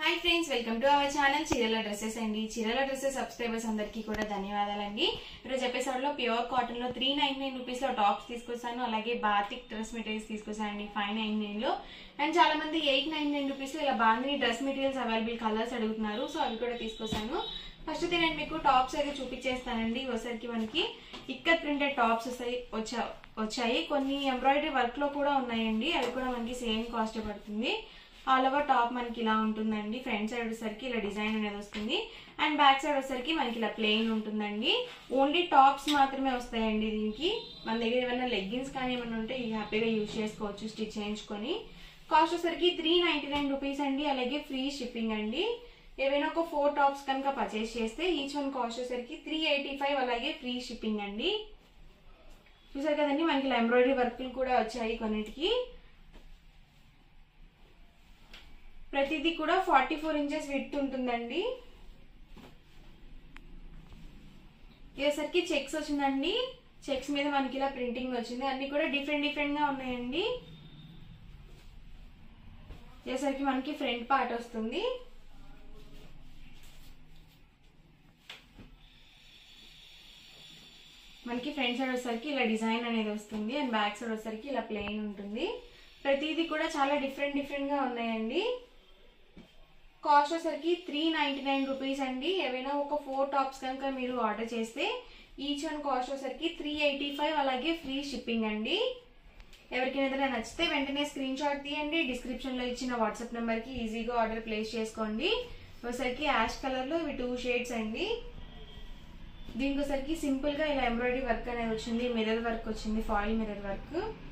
hi friends welcome to our channel చీరల dresses అండి చీరల డ్రెస్సెస్ సబ్స్క్రైబర్స్ అందరికీ కూడా ధన్యవాదాలండి ఈరోజు ఎపిసోడ్లో ప్యూర్ కాటన్ లో త్రీ నైన్ నైన్ రూపీస్ లో టాప్స్ తీసుకొస్తాను అలాగే బాతిక్ డ్రెస్ మెటీరియల్స్ తీసుకొస్తానండి ఫైవ్ నైన్ నైన్ లో అండ్ చాలా మంది ఎయిట్ నైన్ నైన్ రూపీస్ లో ఇలా బాగుంది డ్రెస్ మెటీరియల్స్ అవైలబుల్ కలర్స్ అడుగుతున్నారు సో అవి కూడా తీసుకొస్తాను ఫస్ట్ అయితే నేను మీకు టాప్స్ అయితే చూపించేస్తానండి ఒకసారికి మనకి ఇక్కత్ ప్రింటెడ్ టాప్స్ వస్తాయి వచ్చా వచ్చాయి కొన్ని ఎంబ్రాయిడరీ వర్క్ లో కూడా ఉన్నాయండి అవి కూడా మనకి సేమ్ కాస్ట్ పడుతుంది ఆల్ ఓవర్ టాప్ మనకి ఇలా ఉంటుందండి ఫ్రంట్ సైడ్ వచ్చేసరికి ఇలా డిజైన్ అనేది వస్తుంది అండ్ బ్యాక్ సైడ్ వచ్చేసరికి మనకి ఇలా ప్లెయిన్ ఉంటుందండి ఓన్లీ టాప్స్ మాత్రమే వస్తాయండి దీనికి మన దగ్గర ఏమైనా లెగ్గిన్స్ కానీ ఏమైనా ఉంటే ఇవి హ్యాపీగా యూజ్ చేసుకోవచ్చు స్టిచ్ చేయించుకొని కాస్ట్ వచ్చేసరికి త్రీ నైంటీ నైన్ రూపీస్ అండి అలాగే ఫ్రీ షిప్పింగ్ అండి ఏవైనా ఒక ఫోర్ టాప్స్ కనుక పర్చేస్ చేస్తే ఈచ్ వన్ కాస్ట్ వచ్చేసరికి త్రీ ఎయిటీ ఫైవ్ అలాగే ఫ్రీ షిప్పింగ్ అండి చూసారు కదండి మనకి ఇలా ఎంబ్రాయిడరీ వర్క్లు కూడా వచ్చాయి కొన్నిటికి ప్రతిదీ కూడా ఫార్టీ ఫోర్ ఇంచెస్ విత్ ఉంటుందండి ఇదేసరికి చెక్స్ వచ్చిందండి చెక్స్ మీద మనకి ఇలా ప్రింటింగ్ వచ్చింది అన్ని కూడా డిఫరెంట్ డిఫరెంట్ గా ఉన్నాయండి ఇదేసరికి మనకి ఫ్రంట్ పార్ట్ వస్తుంది మనకి ఫ్రంట్ సైడ్ వచ్చేసరికి ఇలా డిజైన్ అనేది వస్తుంది అండ్ బ్యాక్ సైడ్ వచ్చేసరికి ఇలా ప్లెయిన్ ఉంటుంది ప్రతిదీ కూడా చాలా డిఫరెంట్ డిఫరెంట్ గా ఉన్నాయండి కాస్ట్ వచ్చేసరికి త్రీ నైంటీ నైన్ రూపీస్ అండి ఏవైనా ఒక ఫోర్ టాప్స్ కనుక మీరు ఆర్డర్ చేస్తే ఈచ్ వన్ కాస్ట్ వచ్చేసరికి త్రీ ఎయిటీ ఫైవ్ అలాగే ఫ్రీ షిప్పింగ్ అండి ఎవరికైనా ఏదైనా నచ్చితే వెంటనే స్క్రీన్ షాట్ తీయండి డిస్క్రిప్షన్లో ఇచ్చిన వాట్సాప్ నెంబర్కి ఈజీగా ఆర్డర్ ప్లేస్ చేసుకోండి ఒకసారికి యాష్ కలర్లో ఇవి టూ షేడ్స్ అండి దీనికి ఒకసారికి సింపుల్గా ఇలా ఎంబ్రాయిడరీ వర్క్ అనేది వచ్చింది మిర్రర్ వర్క్ వచ్చింది ఫాయిల్ మిర్రర్ వర్క్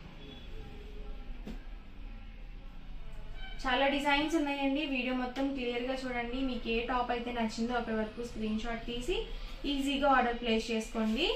చాలా డిజైన్స్ ఉన్నాయండి వీడియో మొత్తం క్లియర్గా చూడండి మీకు ఏ టాప్ అయితే నచ్చిందో అప్పటి వరకు స్క్రీన్ షాట్ తీసి ఈజీగా ఆర్డర్ ప్లేస్ చేసుకోండి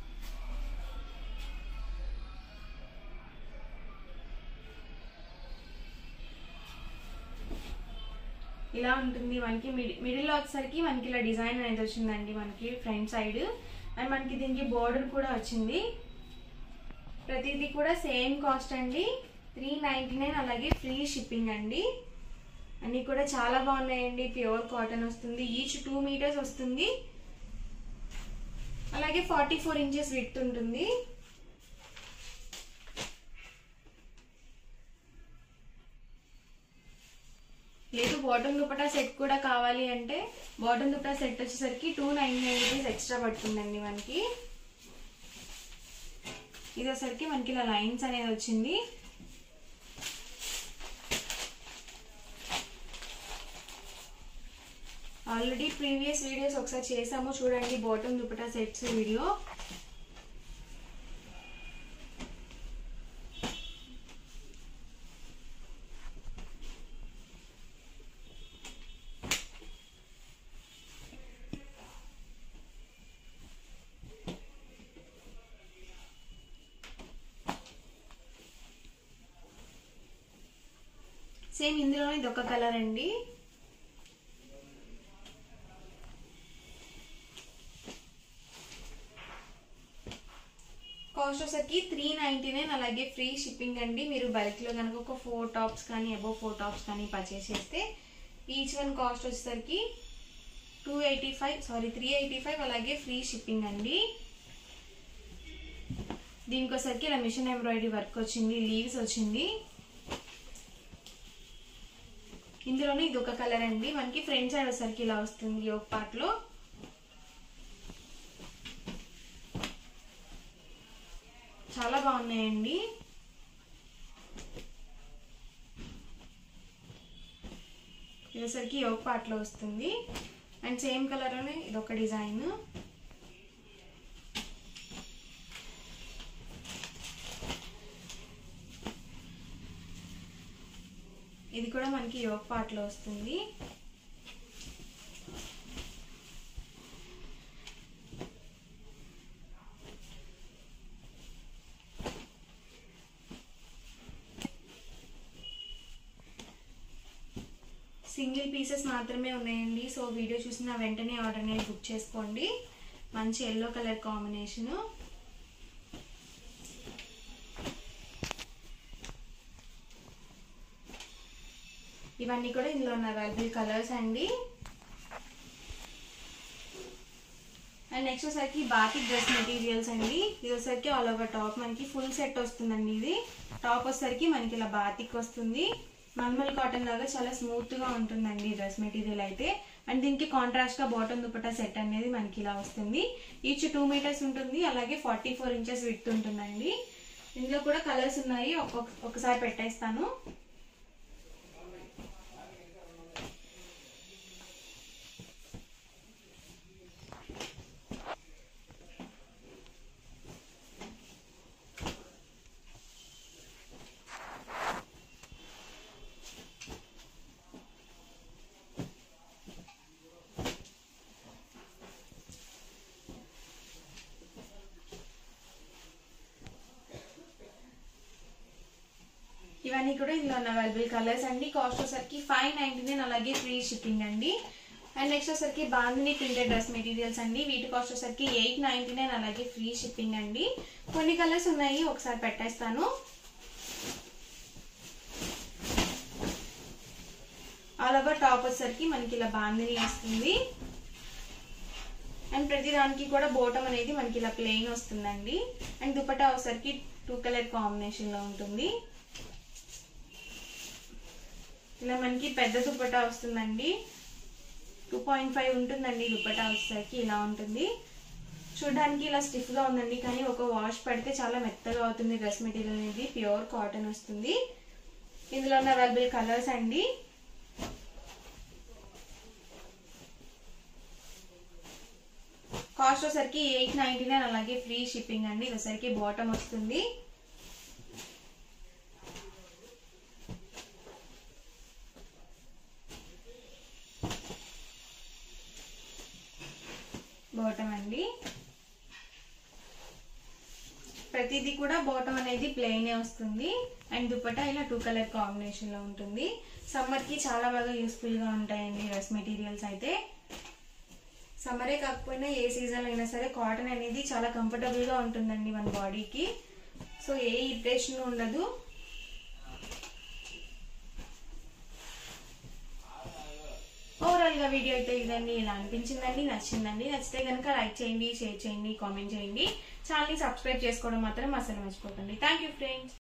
ఇలా ఉంటుంది మనకి మిడి మిడిల్లో వచ్చేసరికి మనకి ఇలా డిజైన్ అనేది వచ్చిందండి మనకి ఫ్రంట్ సైడ్ అండ్ మనకి దీనికి బోర్డర్ కూడా వచ్చింది ప్రతిదీ కూడా సేమ్ కాస్ట్ అండి త్రీ నైంటీ నైన్ అలాగే ఫ్రీ షిప్పింగ్ అండి అన్నీ కూడా చాలా బాగున్నాయండి ప్యూర్ కాటన్ వస్తుంది ఈచ్ టూ మీటర్స్ వస్తుంది అలాగే ఫార్టీ ఫోర్ ఇంచెస్ విత్ ఉంటుంది లేదు బాటమ్ దుపటా సెట్ కూడా కావాలి అంటే బాటమ్ దుపటా సెట్ వచ్చేసరికి two nine nine rupees extra పడుతుందండి మనకి ఇది వచ్చేసరికి మనకి ఇలా లైన్స్ అనేది వచ్చింది ఆల్రెడీ ప్రీవియస్ వీడియోస్ ఒకసారి చేసాము చూడండి bottom dupatta sets video same ఇందులో ఇది ఒక కలర్ అండి కాస్ట్ వచ్చేసరికి త్రీ నైంటీ నైన్ అలాగే ఫ్రీ షిప్పింగ్ అండి మీరు బల్క్లో కనుక ఒక ఫోర్ టాప్స్ కానీ అబౌవ్ ఫోర్ టాప్స్ కానీ పర్చేస్ చేస్తే ఈచ్ వన్ కాస్ట్ వచ్చేసరికి two eighty five sorry three eighty five అలాగే ఫ్రీ షిప్పింగ్ అండి దీనికి వచ్చేసరికి ఇలా మిషన్ ఎంబ్రాయిడరీ వర్క్ వచ్చింది లీవ్స్ వచ్చింది ఇందులోనే ఇది ఒక కలర్ అండి మనకి ఫ్రంట్ సైడ్ వచ్చేసరికి ఇలా వస్తుంది ఒక పార్ట్లో చాలా బాగున్నాయండి ఇదేసరికి యోగ పార్ట్లో వస్తుంది అండ్ సేమ్ కలర్లోనే ఇది ఒక డిజైన్ ఇది కూడా మనకి యోగ పార్ట్లో వస్తుంది సింగిల్ పీసెస్ మాత్రమే ఉన్నాయండి సో వీడియో చూసిన వెంటనే ఆర్డర్ అనేది బుక్ చేసుకోండి మంచి ఎల్లో కలర్ కాంబినేషను ఇవన్నీ కూడా ఇందులో ఉన్న అవైలబుల్ కలర్స్ అండి అండ్ నెక్స్ట్ వచ్చేసరికి బాతిక్ డ్రెస్ మెటీరియల్స్ అండి ఇది వచ్చేసరికి ఆల్ ఓవర్ టాప్ మనకి ఫుల్ సెట్ వస్తుందండి ఇది టాప్ వచ్చేసరికి మనకి ఇలా బాతిక్ వస్తుంది నార్మల్ కాటన్ లాగా చాలా స్మూత్ గా ఉంటుందండి ఈ డ్రెస్ మెటీరియల్ అయితే అండ్ దీనికి కాంట్రాస్ట్ గా బాటమ్ దుపట్టా సెట్ అనేది మనకి ఇలా వస్తుంది ఈచ్ టూ మీటర్స్ ఉంటుంది అలాగే ఫార్టీ ఫోర్ ఇంచెస్ విత్ ఉంటుందండి ఇందులో కూడా కలర్స్ ఉన్నాయి ఒక్కొక్క ఒకసారి పెట్టేస్తాను ఇవన్నీ కూడా ఇందులో ఉన్న అవైలబుల్ కలర్స్ అండి కాస్ట్ వచ్చేసరికి ఫైవ్ నైన్టీ నైన్ అలాగే ఫ్రీ షిప్పింగ్ అండి అండ్ నెక్స్ట్ వచ్చేసరికి బాందిని ప్రింటెడ్ డ్రెస్ మెటీరియల్స్ అండి వీటి కాస్ట్ వచ్చేసరికి ఎయిట్ నైన్టీ నైన్ అలాగే ఫ్రీ షిప్పింగ్ అండి కొన్ని కలర్స్ ఉన్నాయి ఒకసారి పెట్టేస్తాను ఆల్ ఓవర్ టాప్ వచ్చేసరికి మనకి ఇలా బాందిని వస్తుంది అండ్ ప్రతి దానికి కూడా బోటం అనేది మనకి ఇలా ప్లెయిన్ వస్తుందండి అండ్ దుపట్టా వచ్చేసరికి టూ కలర్ కాంబినేషన్ లో ఉంటుంది ఇలా మనకి పెద్ద దుపట్టా వస్తుందండి టూ పాయింట్ ఫైవ్ ఉంటుందండి దుపట్టా వచ్చేసరికి ఇలా ఉంటుంది చూడడానికి ఇలా స్టిఫ్ గా ఉందండి కానీ ఒక వాష్ పడితే చాలా మెత్తగా అవుతుంది డ్రెస్ మెటీరియల్ అనేది ప్యూర్ కాటన్ వస్తుంది ఇందులో ఉన్న అవైలబుల్ కలర్స్ అండి కాస్ట్ వచ్చేసరికి ఎయిట్ నైన్టీ నైన్ అలాగే ఫ్రీ షిప్పింగ్ అండి ఇది వచ్చేసరికి బాటమ్ వస్తుంది బాటమ్ అండి ప్రతిదీ కూడా బాటమ్ అనేది ప్లెయిన్ వస్తుంది అండ్ దుపట్టా ఇలా టూ కలర్ కాంబినేషన్ లో ఉంటుంది సమ్మర్ కి చాలా బాగా యూస్ఫుల్ గా ఉంటాయండి డ్రెస్ మెటీరియల్స్ అయితే సమ్మరే కాకపోయినా ఏ సీజన్ అయినా సరే కాటన్ అనేది చాలా కంఫర్టబుల్ గా ఉంటుందండి మన బాడీకి సో ఏ ఇరిటేషన్ ఉండదు ఓవరాల్ గా వీడియో అయితే ఇదండి ఇలా అనిపించిందండి నచ్చిందండి నచ్చితే కనుక లైక్ చేయండి షేర్ చేయండి కామెంట్ చేయండి ఛానల్ ని సబ్స్క్రైబ్ చేసుకోవడం మాత్రం అసలు మర్చిపోకండి థ్యాంక్ యూ ఫ్రెండ్స్